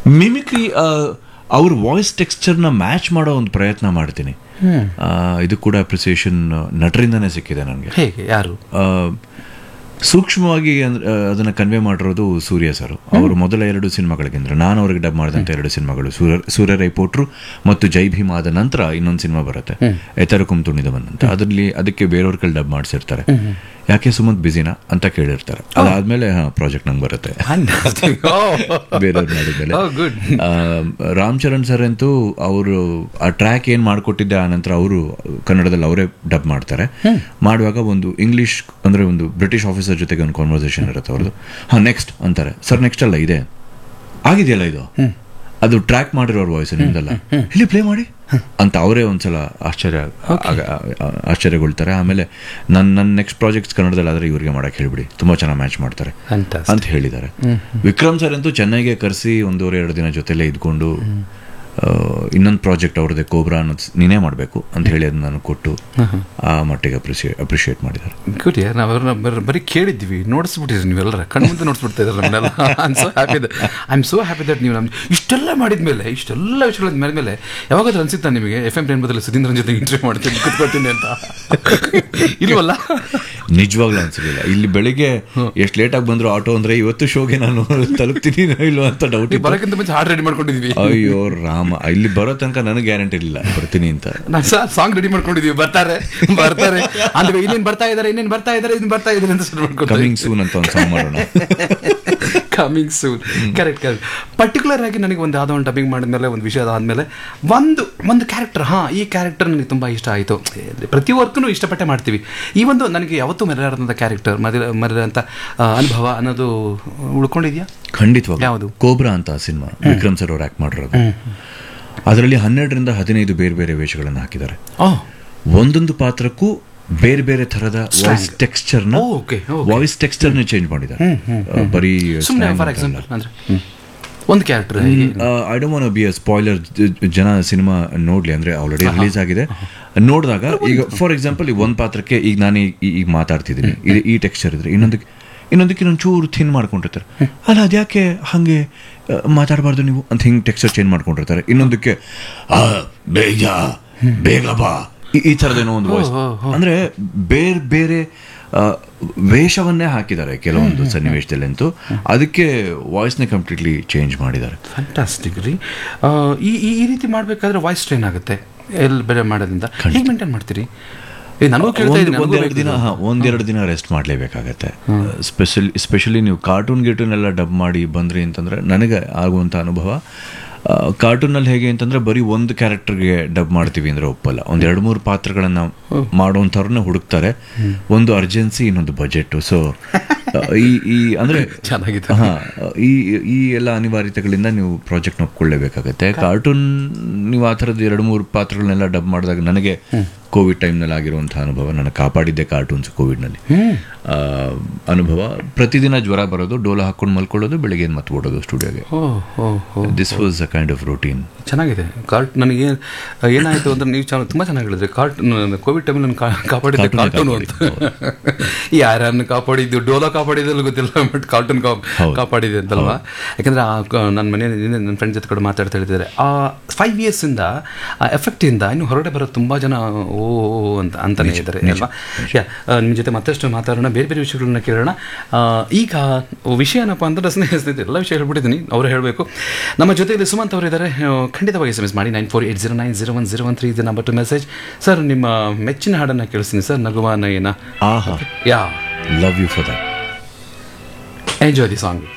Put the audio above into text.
Mimicry ಅವ್ರ voice ಟೆಕ್ಸ್ಚರ್ನ match ಮಾಡೋ ಒಂದು ಪ್ರಯತ್ನ ಮಾಡ್ತೀನಿ ಆ, ಇದು ಕೂಡ ಅಪ್ರಿಸಿಯೇಷನ್ ನಟರಿಂದನೇ ಸಿಕ್ಕಿದೆ ನನಗೆ ಹೇಗೆ ಯಾರು ಸೂಕ್ಷ್ಮವಾಗಿ ಅಂದ್- ಆ, ಅದನ್ನ ಕನ್ವೆ ಮಾಡಿರೋದು ಸೂರ್ಯ ಸರ್ ಅವರು ಮೊದಲ ಎರಡು ಸಿನಿಮಾಗಳಿಗೆಂದ್ರೆ ನಾನು ಅವ್ರಿಗೆ ಡಬ್ ಮಾಡಿದಂಥ ಎರಡು ಸಿನಿಮಾಗಳು ಸೂರ್ಯ ಸೂರ್ಯ ರೈಪೋಟ್ರು ಮತ್ತು ಜೈ ಭೀಮ್ ಆದ ನಂತರ ಇನ್ನೊಂದು ಸಿನಿಮಾ ಬರುತ್ತೆ ಎತ್ತರಕುಂ ತುಣಿದವನ್ ಅಂತ ಅದರಲ್ಲಿ ಅದಕ್ಕೆ ಬೇರೆಯವ್ರ ಕೈಲಿ ಡಬ್ ಮಾಡಿಸಿರ್ತಾರೆ ಯಾಕೆ ಸುಮಂತ್ ಬಿಸಿನಾ ಅಂತ ಕೇಳಿರ್ತಾರೆ ಅದಾದ್ಮೇಲೆ ಪ್ರಾಜೆಕ್ಟ್ ನಂಗೆ ಬರುತ್ತೆ ಬೇರೆಯವ್ರು ಮಾಡಿದ್ಮೇಲೆ Oh, good. ಆ, ರಾಮ್ ಚರಣ್ ಸರ್ ಅಂತೂ ಅವರು ಆ ಟ್ರ್ಯಾಕ್ ಏನ್ ಮಾಡ್ಕೊಟ್ಟಿದ್ದೆ ಆ ನಂತರ ಅವರು ಕನ್ನಡದಲ್ಲಿ ಅವರೇ ಡಬ್ ಮಾಡ್ತಾರೆ ಮಾಡುವಾಗ ಒಂದು ಇಂಗ್ಲಿಷ್ ಅಂದ್ರೆ ಒಂದು ಬ್ರಿಟಿಷ್ ಆಫೀಸರ್ ಜೊತೆಗೆ ಒಂದು ಕಾನ್ವರ್ಸೇಷನ್ ಇರುತ್ತೆ ಅವ್ರದ್ದು ಹಾ ನೆಕ್ಸ್ಟ್ ಅಂತಾರೆ ಸರ್ ನೆಕ್ಸ್ಟ್ ಅಲ್ಲ ಇದೆ ಆಗಿದೆಯಲ್ಲ ಇದು ಅದು ಟ್ರ್ಯಾಕ್ ಮಾಡಿರೋರ್ ವಾಯ್ಸ್ ನಿಮ್ದಲ್ಲ ಇಲ್ಲಿ ಪ್ಲೇ ಮಾಡಿ ಅಂತ ಅವರೇ ಒಂದ್ಸಲ ಆಶ್ಚರ್ಯ ಆಗ- ಆ- ಆಶ್ಚರ್ಯಗೊಳ್ತಾರೆ ಆಮೇಲೆ ನನ್ನ ನನ್ನ ನೆಕ್ಸ್ಟ್ ಪ್ರಾಜೆಕ್ಟ್ಸ್ ಕನ್ನಡದಲ್ಲಿ ಆದ್ರೆ ಇವ್ರಿಗೆ ಮಾಡಕ್ ಹೇಳ್ಬಿಡಿ ತುಂಬಾ ಚೆನ್ನಾಗಿ ಮ್ಯಾಚ್ ಮಾಡ್ತಾರೆ Fantastic. ಅಂತ ಹೇಳಿದ್ದಾರೆ ವಿಕ್ರಮ್ ಸರ್ ಅಂತೂ ಚೆನ್ನೈಗೆ ಕರೆಸಿ ಒಂದೂವರೆ ಎರಡು ದಿನ ಜೊತೆಲೇ ಇದ್ಕೊಂಡು ಇನ್ನೊಂದು ಪ್ರಾಜೆಕ್ಟ್ ಅವ್ರದ್ದೇ ಕೋಬ್ರಾ ಅನ್ನೋದು ನೀನೇ ಮಾಡಬೇಕು ಅಂತ ಹೇಳಿ ಅದನ್ನ ನಾನು ಕೊಟ್ಟು ಆ ಮಟ್ಟಿಗೆ ಅಪ್ರಿಸಿಯೇಟ್ ಅಪ್ರಿಷಿಯೇಟ್ ಮಾಡಿದ್ದಾರೆ ಗುಡ್ ಯಾರ್ ನಾವು ಅವ್ರನ್ನ ಬರ್- ಬರೀ ಕೇಳಿದ್ವಿ ನೋಡಿಸ್ಬಿಟ್ಟಿದ್ರಿ ನೀವೆಲ್ಲರ ಕಣ್ಣು ಮುಂದೆ ನೋಡಿಸ್ಬಿಡ್ತಾ ಇದ್ದಾರೆ ನಮ್ಮನ್ನೆಲ್ಲ I am so happy I am so happy that ನೀವು ನಮ್ಗೆ ಇಷ್ಟೆಲ್ಲ ಮಾಡಿದ್ಮೇಲೆ ಇಷ್ಟೆಲ್ಲ ವಿಷಯಗಳ ಮೇಲೆ ಯಾವಾಗಾದ್ರೂ ಅನ್ಸುತ್ತಾ ನಿಮಗೆ ಎಫ್ ಎಂ ಬದಲು ಸುಧೀಂದ್ರನ್ ಜೊತೆ ಇಂಟರ್ವ್ಯೂ ಮಾಡ್ತೀನಿ ಕೂತ್ಕೊಳ್ತೀನಿ ಅಂತ ಇಲ್ವಲ್ಲ ನಿಜವಾಗ್ಲೂ ಅನ್ಸಲಿಲ್ಲ ಇಲ್ಲಿ ಬೆಳಿಗ್ಗೆ ಎಷ್ಟು ಲೇಟಾಗಿ ಬಂದ್ರು ಆಟೋ ಅಂದ್ರೆ ಇವತ್ತು ಶೋಗೆ ನಾನು ತಲುಪ್ತೀನಿ ಇಲ್ವಾ ಅಂತ ಡೌಟ್ ನೀವು ಬರೋಕ್ಕಿಂತ ಮುಂಚೆ ಹಾಡು ರೆಡಿ ಮಾಡ್ಕೊಂಡಿದ್ವಿ ಅಯ್ಯೋ ರಾಮ ಇಲ್ಲಿ ಬರೋ ತನಕ ನನಗೆ ಗ್ಯಾರಂಟಿ ಇಲ್ಲ ಬರ್ತೀನಿ ಅಂತ ನಾನು ಸಾಂಗ್ ರೆಡಿ ಮಾಡ್ಕೊಂಡಿದೀವಿ ಬರ್ತಾರೆ ಬರ್ತಾರೆ ಅಂದ್ರೆ ಇನ್ನೇನ್ ಬರ್ತಾ ಇದಾರೆ ಇನ್ನೇನ್ ಬರ್ತಾ ಇದಾರೆ ಇದನ್ನ ಬರ್ತಾ ಇದಾರೆ ಅಂತ ಶುರು ಮಾಡ್ಕೊಂಡು ಕಮಿಂಗ್ ಸೂನ್ ಅಂತ ಒಂದು ಸಾಂಗ್ ಮಾಡೋಣ coming soon correct correct particular ಆಗಿ ನನಗೆ ಒಂದು ಯಾವುದೋ ಒಂದು ಡಬ್ಬಿಂಗ್ ಮಾಡಿದ್ಮೇಲೆ ಒಂದು ವಿಷಯ ಅದಾದ್ಮೇಲೆ ಒಂದು ಒಂದು ಕ್ಯಾರೆಕ್ಟರ್ ಹಾಂ ಈ ಕ್ಯಾರೆಕ್ಟರ್ ನನಗೆ ತುಂಬ ಇಷ್ಟ ಆಯಿತು ಪ್ರತಿ ವರ್ಕ್ನು ಇಷ್ಟಪಟ್ಟೆ ಮಾಡ್ತೀವಿ ಈ ಒಂದು ನನಗೆ ಯಾವತ್ತೂ ಮರೆಯಾದಂಥ ಕ್ಯಾರೆಕ್ಟರ್ ಮರೆ ಮರೆದಂಥ ಅನುಭವ ಅನ್ನೋದು ಉಳ್ಕೊಂಡಿದ್ಯಾ ಖಂಡಿತವಾಗಿ ಯಾವುದು? ಕೋಬ್ರಾ ಅಂತ ಸಿನಿಮಾ ವಿಕ್ರಮ್ ಸರ್ ಅವ್ರು ಆಕ್ಟ್ ಮಾಡಿರೋದು ಅದರಲ್ಲಿ ಹನ್ನೆರಡರಿಂದ ಹದಿನೈದು ಬೇರೆ ಬೇರೆ ವೇಷಗಳನ್ನು ಹಾಕಿದ್ದಾರೆ ಓಹ್ ಒಂದೊಂದು ಪಾತ್ರಕ್ಕೂ ಬೇರೆ ಬೇರೆ ತರದ ವಾಯ್ಸ್ ಟೆಕ್ಸ್ಚರ್ ನ Oh, okay, okay. Voice texture ನ ಚೇಂಜ್ ಮಾಡಿದ್ದಾರೆ ಆ, ಬರೀ ಸುಮ್ಮನೆ ಫಾರ್ ಎಕ್ಸಾಂಪಲ್ ಅಂದರೆ ಒಂದು character I don't want be a spoiler ಜನ ಸಿನಿಮಾ ನೋಡ್ಲಿ ಅಂದ್ರೆ ಆಲ್ರೆಡಿ ರಿಲೀಸ್ ಆಗಿದೆ ನೋಡಿದಾಗ ಈಗ ಫಾರ್ ಎಕ್ಸಾಂಪಲ್ ಈಗ ಒಂದು ಪಾತ್ರಕ್ಕೆ ಈಗ ನಾನು ಈಗ ಈಗ ಮಾತಾಡ್ತಿದ್ದೀನಿ ಇದು ಈ ಟೆಕ್ಸ್ಚರ್ ಇದ್ರೆ ಇನ್ನೊಂದಕ್ಕೆ ಇನ್ನೊಂದಕ್ಕೆ ಇನ್ನೊಂದು ಚೂರು ಥಿನ್ ಮಾಡ್ಕೊಂಡಿರ್ತಾರೆ ಅಲ್ಲ ಅದ್ಯಾಕೆ ಹಾಗೆ ಆ, ಮಾತಾಡಬಾರ್ದು ನೀವು ಅಂತ ಹಿಂಗೆ ಟೆಕ್ಸ್ಚರ್ ಚೇಂಜ್ ಮಾಡ್ಕೊಂಡಿರ್ತಾರೆ ಇನ್ನೊಂದಕ್ಕೆ ಆ, ಬೇಗ ಬೇಗ ಬಾ ಈ- ಈ ಥರದೇನೋ ಒಂದು ವಾಯ್ಸ್ ಅಂದ್ರೆ ಬೇರೆ ಬೇರೆ ಆ, ವೇಷವನ್ನೇ ಹಾಕಿದ್ದಾರೆ ಕೆಲವೊಂದು ಸನ್ನಿವೇಶದಲ್ಲಿ ಅಂತೂ ಅದಕ್ಕೆ ವಾಯ್ಸ್ನ ಕಂಪ್ಲೀಟ್ಲಿ ಚೇಂಜ್ ಮಾಡಿದ್ದಾರೆ ಫ್ಯಾಂಟಾಸ್ಟಿಕ್ ರೀ ಆ, ಈ ಈ ಈ ರೀತಿ ಮಾಡಬೇಕಾದ್ರೆ ವಾಯ್ಸ್ ಟ್ರೈನ್ ಆಗುತ್ತೆ ಎಲ್ಲಿ ಬೇರೆ ಮಾಡೋದ್ರಿಂದ ಹೇಗೆ ಮೇಂಟೈನ್ ಮಾಡ್ತೀರಿ ಏ ನನಗೂ ಕೇಳ್ತಾ ಒಂದು- ಇದ್ದೀನಿ ಒಂದೆರಡು ದಿನ ಹಾ, ಒಂದೆರಡು ದಿನ ರೆಸ್ಟ್ ಮಾಡಲೇಬೇಕಾಗತ್ತೆ ಸ್ಪೆಷಲಿ ಸ್ಪೆಷಲಿ ನೀವು ಕಾರ್ಟೂನ್ ಗೀಟೂನ್ ಎಲ್ಲ ಡಬ್ ಮಾಡಿ ಬಂದ್ರಿ ಅಂತಂದ್ರೆ ನನಗೆ ಆಗುವಂಥ ಅನುಭವ ಕಾರ್ಟೂನಲ್ಲಿ ಹೇಗೆ ಅಂತಂದ್ರೆ ಬರೀ ಒಂದು ಕ್ಯಾರೆಕ್ಟರ್ಗೆ ಡಬ್ ಮಾಡ್ತೀವಿ ಅಂದ್ರೆ ಒಪ್ಪಲ್ಲ ಒಂದ್ ಎರಡು ಮೂರು ಪಾತ್ರಗಳನ್ನ ಮಾಡುವಂಥವ್ರನ್ನ ಹುಡುಕ್ತಾರೆ ಒಂದು ಅರ್ಜೆನ್ಸಿ ಇನ್ನೊಂದು ಬಜೆಟ್ ಸೊ ಈ ಈ ಅಂದ್ರೆ ಚೆನ್ನಾಗಿದೆ ಹಾ ಈ ಈ ಎಲ್ಲ ಅನಿವಾರ್ಯತೆಗಳಿಂದ ನೀವು ಪ್ರಾಜೆಕ್ಟ್ ಒಪ್ಕೊಳ್ಳೇಬೇಕಾಗತ್ತೆ ಕಾರ್ಟೂನ್ ನೀವು ಆ ಥರದ್ದು ಎರಡು ಮೂರು ಪಾತ್ರಗಳನ್ನೆಲ್ಲ ಡಬ್ ಮಾಡಿದಾಗ ನನಗೆ ಕೋವಿಡ್ ಟೈಮ್ನಲ್ಲಿ ಆಗಿರುವಂತಹ ಅನುಭವ ನನಗೆ ಕಾಪಾಡಿದ್ದೆ ಕಾರ್ಟೂನ್ಸ್ ಕೋವಿಡ್ನಲ್ಲಿ ಆ, ಅನುಭವ ಪ್ರತಿದಿನ ಜ್ವರ ಬರೋದು ಡೋಲ ಹಾಕೊಂಡು ಮಲ್ಕೊಳ್ಳೋದು ಬೆಳಿಗ್ಗೆ ಮತ್ತೆ ಓಡೋದು ಸ್ಟುಡಿಯೋಗೆ oh oh oh this was a kind of routine ಚೆನ್ನಾಗಿದೆ ಕಾರ್ಟ್ ನನಗೆ ಏನಾಯಿತು ಅಂದ್ರೆ ನೀವು ಚೆನ್ನಾಗಿ ತುಂಬ ಚೆನ್ನಾಗಿ ಹೇಳಿದ್ರಿ ಕಾರ್ಟ್ ಕೋವಿಡ್ ಟೈಮಲ್ಲಿ ನಾನು ಕಾಪಾಡಿದ್ದೆ Cartoon ಕಾರ್ಟೂನ್ ಅಂತ ಯಾರನ್ನು ಕಾಪಾಡಿದ್ದು ಡೋಲೋ ಕಾಪಾಡಿದ್ದಲ್ಲ ಗೊತ್ತಿಲ್ಲ ಬಟ್ ಕಾರ್ಟೂನ್ ಕಾಪಾಡಿದೆ ಅಂತಲ್ವಾ ಯಾಕಂದ್ರೆ ಆ ಕ- ನನ್ನ ಮನೆ ನನ್ನ ಫ್ರೆಂಡ್ ಜೊತೆ ಕೂಡ ಮಾತಾಡ್ತಾ ಹೇಳ್ತಿದ್ದಾರೆ ಆ ಫೈವ್ ಇಯರ್ಸಿಂದ ಆ ಎಫೆಕ್ಟಿಂದ ಇನ್ನು ಹೊರಗಡೆ ಬರೋ ತುಂಬ ಜನ ಓ ಓ ಅಂತ ಅಂತಾನೆ ಇದ್ದಾರೆ ಅಲ್ವಾ ಯಾ ನಿಮ್ಮ ಜೊತೆ ಮತ್ತಷ್ಟು ಮಾತಾಡೋಣ ಬೇರೆ ಬೇರೆ ವಿಷಯಗಳನ್ನ ಕೇಳೋಣ ಆ, ಈಗ ವಿಷಯ ಏನಪ್ಪ ಅಂದ್ರೆ ಸ್ನೇಹ ಸ್ನೇಹಿತರೆ ಎಲ್ಲ ವಿಷಯ ಹೇಳ್ಬಿಟ್ಟಿದ್ದೀನಿ ಅವರು ಹೇಳಬೇಕು ನಮ್ಮ ಜೊತೆಯಲ್ಲಿ ಸುಮಂತ್ ಅವರು ಇದ್ದಾರೆ ಆ, ಖಂಡಿತವಾಗಿ ಎಸ್ ಎಮ್ ಎಸ್ ಮಾಡಿ nine four eight zero nine zero one zero one three ಇದು ನಂಬರ್ ಟು ಮೆಸೇಜ್ ಸರ್ ನಿಮ್ಮ ಮೆಚ್ಚಿನ ಹಾಡನ್ನು ಕೇಳಿಸ್ತೀನಿ ಸರ್ ನಗುವ ನಯನ ಆಹಾ yeah love you for that enjoy the song